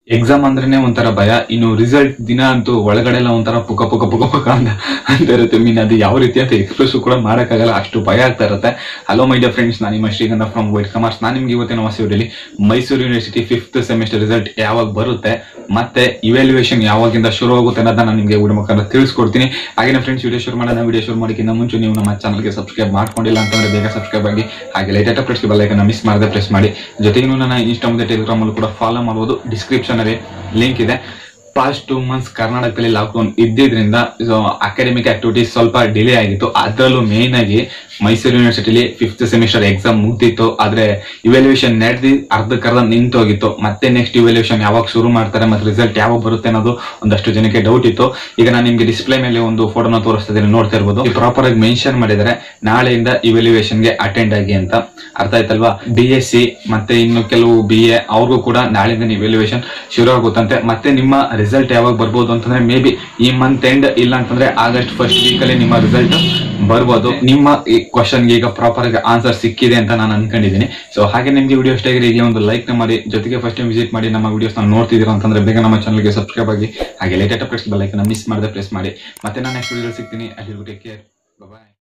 exam ಅಂದ್ರೇನೆ ಒಂಥರ ಭಯ ಇನ್ನು ರಿಸಲ್ಟ್ ದಿನ ಅಂತೂ ಒಳಗಡೆ ಎಲ್ಲ ಒಂಥರ ಪುಕ ಪುಕ ಪುಕ ಪುಕ ಅಂತ ಅಂತ ಇರುತ್ತೆ ಮೀನ್ ಅದು ಯಾವ ರೀತಿ ಅಂತ ಎಕ್ಸ್ಪ್ರೆಸ್ ಕೂಡ ಮಾಡಕ್ಕಾಗಲ್ಲ ಅಷ್ಟು ಭಯ ಆಗ್ತಾ ಇರುತ್ತೆ ಹಲೋ ಮೈ ಡಿಯರ್ ಫ್ರೆಂಡ್ಸ್ ನಾನು ನಿಮ್ಮ ಶ್ರೀಗಂಧ ಫ್ರಮ್ ವೈಟ್ ಕಮರ್ಸ್ ನಾನು ನಿಮ್ಗೆ ಇವತ್ತಿನ ಹೊಸ ವಿಡಿಯೋಲಿ Mysuru university fifth semester result ಯಾವಾಗ ಬರುತ್ತೆ ಮತ್ತೆ ಇವ್ಯಾಲ್ಯೂಯೇಷನ್ ಯಾವಾಗಿಂದ ಶುರು ಆಗುತ್ತೆ ಅನ್ನೋದನ್ನ ನಾನು ನಿಮಗೆ ವಿಡಿಯೋ ಮುಖಾಂತರ ತಿಳಿಸ್ಕೊಡ್ತೀನಿ ಹಾಗೆ ಫ್ರೆಂಡ್ಸ್ ವಿಡಿಯೋ ಶುರು ಮಾಡೋಣ ವಿಡಿಯೋ ಶುರು ಮಾಡೋಕ್ಕಿಂತ ಮುಂಚೆ ನೀವು ನಮ್ಮ ಚಾನಲ್ಗೆ ಸಬ್ಸ್ಕ್ರೈಬ್ ಮಾಡ್ಕೊಂಡಿಲ್ಲ ಅಂತಂದ್ರೆ ಬೇಗ ಸಬ್ಸ್ಕ್ರೈಬ್ ಆಗಿ ಹಾಗೆ ಲೈಟ್ ಪ್ರೆಸ್ ಬೆಲ್ಲೈಕನ್ನ ಮಿಸ್ ಮಾಡದೆ ಪ್ರೆಸ್ ಮಾಡಿ ಜೊತೆಗೆ ನೀವು ನನ್ನ ಇನ್ಸ್ಟಾ ಮತ್ತೆ ಟೆಲಿಗ್ರಾಮ್ ಅಲ್ಲೂ ಕೂಡ ಫಾಲೋ ಮಾಡಬಹುದು ಡಿಸ್ಕ್ರಿಪ್ಷನ್ ಅಲ್ಲಿ ಲಿಂಕ್ ಇದೆ ಪಾಸ್ಟ್ ಟೂ ಮಂತ್ಸ್ ಕರ್ನಾಟಕದಲ್ಲಿ ಲಾಕ್ಡೌನ್ ಇದ್ದಿದ್ರಿಂದ ಅಕಾಡೆಮಿಕ್ ಆಕ್ಟಿವಿಟೀಸ್ ಸ್ವಲ್ಪ ಡಿಲೇ ಆಗಿತ್ತು ಅದರಲ್ಲೂ ಮೇನ್ ಆಗಿ ಮೈಸೂರು ಯೂನಿವರ್ಸಿಟಿಲಿ ಫಿಫ್ತ್ ಸೆಮಿಸ್ಟರ್ ಎಕ್ಸಾಮ್ ಮುಗ್ದಿತ್ತು ಆದ್ರೆ ಇವ್ಯಾಲ್ಯೂಯೇಷನ್ ನಡೆದಿ ಅರ್ಧಕ್ಕರ್ಧ ನಿಂತೋಗಿತ್ತು ಮತ್ತೆ ನೆಕ್ಸ್ಟ್ ಇವ್ಯಾಲ್ಯೂಯೇಷನ್ ಯಾವಾಗ ಶುರು ಮಾಡ್ತಾರೆ ಮತ್ತೆ ರಿಸಲ್ಟ್ ಯಾವಾಗ ಬರುತ್ತೆ ಅನ್ನೋದು ಒಂದಷ್ಟು ಜನಕ್ಕೆ ಡೌಟ್ ಇತ್ತು ಈಗ ನಾನು ನಿಮ್ಗೆ ಡಿಸ್ಪ್ಲೇ ಮೇಲೆ ಒಂದು ಫೋಟೋನ ತೋರಿಸ್ತಾ ಇದ್ದೀನಿ ನೋಡ್ತಾ ಇರ್ಬೋದು ಪ್ರಾಪರ್ ಆಗಿ ಮೆನ್ಷನ್ ಮಾಡಿದರೆ ನಾಳೆಯಿಂದ evaluation ಗೆ ಅಟೆಂಡ್ ಆಗಿ ಅಂತ ಅರ್ಥ ಆಯ್ತಲ್ವಾ ಬಿ ಎಸ್ ಸಿ ಮತ್ತೆ ಇನ್ನು ಕೆಲವು ಬಿ ಎ ಅವ್ರಿಗೂ ಕೂಡ ನಾಳೆಯಿಂದ ಇವ್ಯಾಲ್ಯೂಯೇಷನ್ ಶುರು ಆಗುತ್ತಂತೆ ಮತ್ತೆ ನಿಮ್ಮ ರಿಸಲ್ಟ್ ಯಾವಾಗ ಬರ್ಬೋದು ಅಂತಂದ್ರೆ ಮೇ ಬಿ ಈ ಮಂತ್ ಎಂಡ್ ಇಲ್ಲ ಅಂತಂದ್ರೆ ಆಗಸ್ಟ್ ಫಸ್ಟ್ ವೀಕ್ ಅಲ್ಲಿ ನಿಮ್ಮ ರಿಸಲ್ಟ್ ಬರ್ಬೋದು ನಿಮ್ಮ ಈ ಕ್ವಶನ್ ಈಗ ಪ್ರಾಪರ್ ಆಗಿ ಆನ್ಸರ್ ಸಿಕ್ಕಿದೆ ಅಂತ ನಾನು ಅನ್ಕೊಂಡಿದ್ದೀನಿ ಸೊ ಹಾಗೆ ನಿಮ್ಗೆ ವಿಡಿಯೋ ಇಷ್ಟ ಆಗಿದೆ ಈಗಲೇ ಒಂದು ಲೈಕ್ ನ ಮಾಡಿ ಜೊತೆಗೆ ಫಸ್ಟ್ ಟೈಮ್ ವಿಸಿಟ್ ಮಾಡಿ ನಮ್ಮ ವಿಡಿಯೋಸ್ ನೋಡ್ತಿದ್ದೀರಾ ಅಂತಂದ್ರೆ ಬೇಗ ನಮ್ಮ ಚಾನಲ್ಗೆ ಸಬ್ಸ್ಕ್ರೈಬ್ ಆಗಿ ಹಾಗೆ latest press bell icon miss ಮಾಡದೆ ಪ್ರೆಸ್ ಮಾಡಿ ಮತ್ತೆ ನಾನು ನೆಕ್ಸ್ಟ್ ವಿಡಿಯೋ ಸಿಗ್ತೀನಿ ಅಲ್ಲಿ ಟೇಕ್ ಕೇರ್ ಬಾಯ್